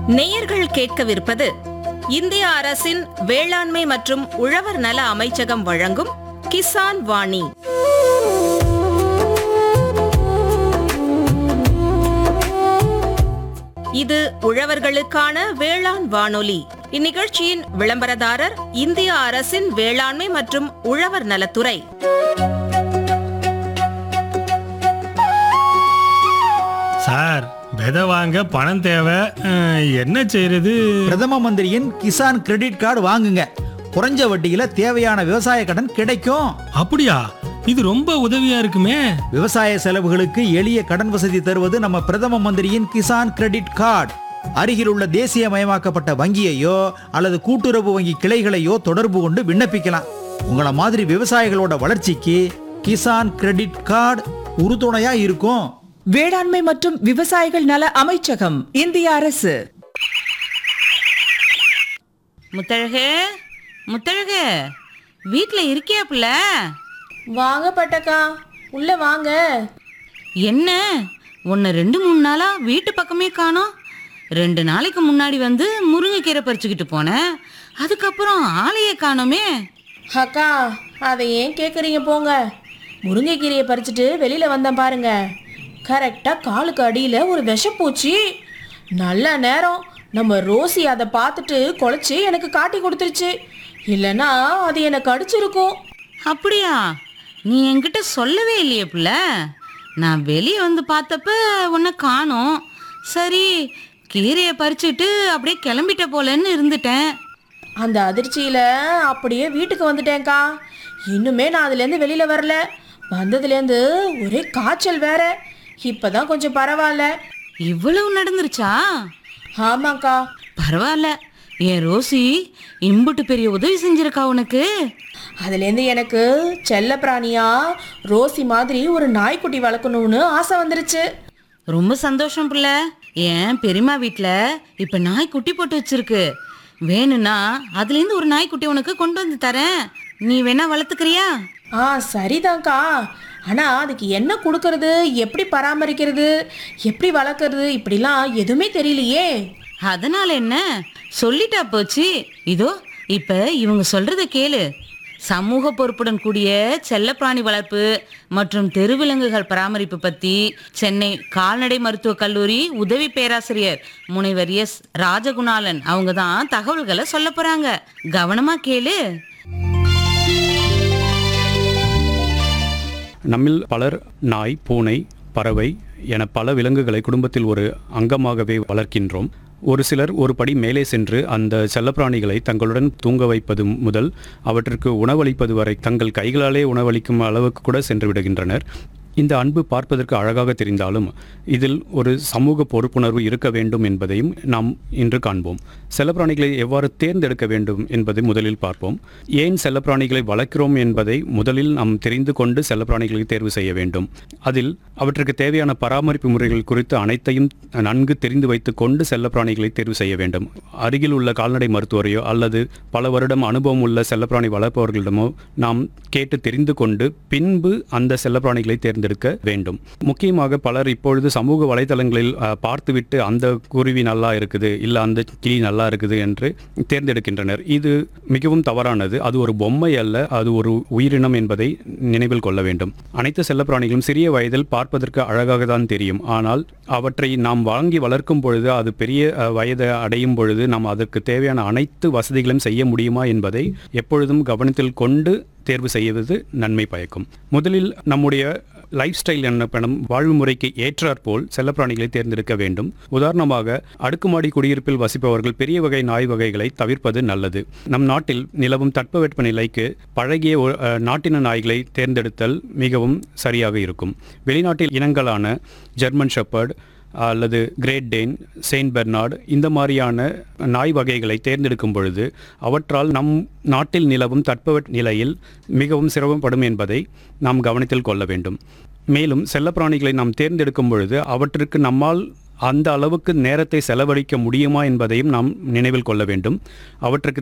நேயர்கள் கேட்கவிருப்பது இந்திய அரசின் வேளாண்மை மற்றும் உழவர் நல அமைச்சகம் வழங்கும் கிசான் வாணி இது உழவர்களுக்கான வேளாண் வானொலி இந்நிகழ்ச்சியின் விளம்பரதாரர் இந்திய அரசின் வேளாண்மை மற்றும் உழவர் நலத்துறை சார் விதை வாங்க பணம் தேவை அஹ், என்ன செய்யறது பிரதம மந்திரியின் கிசான் கிரெடிட் கார்டு வாங்குங்க குறைஞ்ச வட்டியில தேவையான விவசாய கடன் கிடைக்கும் அப்படியா இது ரொம்ப உதவியா இருக்குமே விவசாய செலவுகளுக்கு எளிய கடன் வசதி தருவது நம்ம பிரதம மந்திரியின் கிசான் கிரெடிட் கார்டு அருகில் உள்ள தேசியமயமாக்கப்பட்ட வங்கியையோ அல்லது கூட்டுறவு வங்கி கிளைகளையோ தொடர்பு கொண்டு விண்ணப்பிக்கலாம் உங்களை மாதிரி விவசாயிகளோட வளர்ச்சிக்கு கிசான் கிரெடிட் கார்டு உறுதுணையா இருக்கும் வேளாண்மை மற்றும் விவசாயிகள் நல அமைச்சகம் இந்திய அரசு முத்தழகு முத்தழகு வீட்ல இருக்கியாப்புல வாங்க பட்டக்கா உள்ள வாங்க என்ன உன்னை ரெண்டு மூணு நாளா வீட்டு பக்கமே காணோம் ரெண்டு நாளைக்கு முன்னாடி வந்து முருங்கைக்கீரை பறிச்சுக்கிட்டு போனேன் அதுக்கப்புறம் ஆளையே காணோமே அக்கா அதை ஏன் கேட்குறீங்க போங்க முருங்கைக்கீரையை பறிச்சுட்டு வெளியில வந்தேன் பாருங்க கரெக்டா காலுக்கு அடியில ஒரு விஷப்பூச்சி நல்ல நேரம் நம்ம ரோசி அதை பார்த்துட்டு குலைச்சி எனக்கு காட்டி கொடுத்துருச்சு இல்லைன்னா அது எனக்கு அடிச்சிருக்கும் அப்படியா நீ என்கிட்ட சொல்லவே இல்லையே புள்ள நான் வெளியே வந்து பார்த்தப்ப உன்னை காணோம் சரி கீரையை பறிச்சுட்டு அப்படியே கிளம்பிட்ட போலன்னு இருந்துட்டேன் அந்த அதிர்ச்சியில அப்படியே வீட்டுக்கு வந்துட்டேன்க்கா இன்னுமே நான் அதுலேருந்து வெளியில வரல வந்ததுலேருந்து ஒரே காய்ச்சல் வேற இப்பதான் கொஞ்சம் பரவாயில்ல இவ்வளவு நடந்துருச்சா ஆமாக்கா பரவாயில்ல என் ரோசி இம்புட்டு பெரிய உதவி செஞ்சிருக்கா உனக்கு அதுலேருந்து எனக்கு செல்ல பிராணியா ரோசி மாதிரி ஒரு நாய்க்குட்டி வளர்க்கணும்னு ஆசை வந்துருச்சு ரொம்ப சந்தோஷம் புள்ள என் பெரியம்மா வீட்டில் இப்போ நாய் குட்டி போட்டு வச்சிருக்கு வேணும்னா அதுலேருந்து ஒரு நாய்க்குட்டி உனக்கு கொண்டு வந்து தரேன் நீ வேணா வளர்த்துக்கிறியா ஆ சரிதான்க்கா ஆனால் அதுக்கு என்ன கொடுக்கறது எப்படி பராமரிக்கிறது எப்படி வளர்க்கறது இப்படிலாம் எதுவுமே தெரியலையே அதனால என்ன சொல்லிட்டா போச்சு இதோ இப்ப இவங்க சொல்றத கேளு சமூக பொறுப்புடன் கூடிய செல்லப்பிராணி வளர்ப்பு மற்றும் தெருவிலங்குகள் பராமரிப்பு பத்தி சென்னை கால்நடை மருத்துவக் கல்லூரி உதவி பேராசிரியர் முனைவர் எஸ் ராஜகுணாலன் அவங்க தான் தகவல்களை சொல்ல போறாங்க கவனமா கேளு நம்மில் பலர் நாய் பூனை பறவை என பல விலங்குகளை குடும்பத்தில் ஒரு அங்கமாகவே வளர்க்கின்றோம் ஒரு சிலர் ஒரு படி மேலே சென்று அந்த செல்லப்பிராணிகளை தங்களுடன் தூங்க வைப்பது முதல் அவற்றிற்கு உணவளிப்பது வரை தங்கள் கைகளாலே உணவளிக்கும் அளவுக்கு கூட சென்று விடுகின்றனர் இந்த அன்பு பார்ப்பதற்கு அழகாக தெரிந்தாலும் இதில் ஒரு சமூக பொறுப்புணர்வு இருக்க வேண்டும் என்பதையும் நாம் இன்று காண்போம் செல்லப்பிராணிகளை எவ்வாறு தேர்ந்தெடுக்க வேண்டும் என்பதை முதலில் பார்ப்போம் ஏன் செல்லப்பிராணிகளை வளர்க்கிறோம் என்பதை முதலில் நாம் தெரிந்து கொண்டு செல்லப்பிராணிகளை தேர்வு செய்ய வேண்டும் அதில் அவற்றுக்கு தேவையான பராமரிப்பு முறைகள் குறித்து அனைத்தையும் நன்கு தெரிந்து வைத்துக் கொண்டு செல்லப்பிராணிகளை தேர்வு செய்ய வேண்டும் அருகில் உள்ள கால்நடை மருத்துவரையோ அல்லது பல வருடம் அனுபவம் உள்ள செல்லப்பிராணி வளர்ப்பவர்களிடமோ நாம் கேட்டு தெரிந்து கொண்டு பின்பு அந்த செல்லப்பிராணிகளை தேர்ந்தெடுக்க வேண்டும் முக்கியமாக பலர் இப்பொழுது சமூக வலைதளங்களில் அஹ், பார்த்துவிட்டு அந்த குருவி நல்லா இருக்குது இல்லை அந்த கிளி நல்லா இருக்குது என்று தேர்ந்தெடுக்கின்றனர் இது மிகவும் தவறானது அது ஒரு பொம்மை அல்ல அது ஒரு உயிரினம் என்பதை நினைவில் கொள்ள வேண்டும் அனைத்து செல்லப்பிராணிகளும் சிறிய வயதில் பார்ப்பதற்கு அழகாக தான் தெரியும் ஆனால் அவற்றை நாம் வாங்கி வளர்க்கும் பொழுது அது பெரிய அஹ், வயதை அடையும் பொழுது நாம் அதற்கு தேவையான அனைத்து வசதிகளையும் செய்ய முடியுமா என்பதை எப்பொழுதும் கவனத்தில் கொண்டு தேர்வு செய்வது நன்மை பயக்கும் முதலில் நம்முடைய லைஃப் ஸ்டைல் எனப்படும் வாழ்வு முறைக்கு ஏற்றாற்போல் செல்லப்பிராணிகளை தேர்ந்தெடுக்க வேண்டும் உதாரணமாக அடுக்குமாடி குடியிருப்பில் வசிப்பவர்கள் பெரிய வகை நாய் வகைகளை தவிர்ப்பது நல்லது நம் நாட்டில் நிலவும் தட்பவெட்ப நிலைக்கு பழகிய ஒரு, அஹ், நாட்டின நாய்களை தேர்ந்தெடுத்தல் மிகவும் சரியாக இருக்கும் வெளிநாட்டில் இனங்களான ஜெர்மன் ஷெப்பர்ட் அல்லது கிரேட் டேன் செயின்ட் பெர்னார்டு இந்த மாதிரியான நாய் வகைகளை தேர்ந்தெடுக்கும் பொழுது அவற்றால் நம் நாட்டில் நிலவும் தட்பவெட் நிலையில் மிகவும் சிரமப்படும் என்பதை நாம் கவனத்தில் கொள்ள வேண்டும் மேலும் செல்லப்பிராணிகளை நாம் தேர்ந்தெடுக்கும் பொழுது அவற்றுக்கு நம்மால் அந்த அளவுக்கு நேரத்தை செலவழிக்க முடியுமா என்பதையும் நாம் நினைவில் கொள்ள வேண்டும் அவற்றுக்கு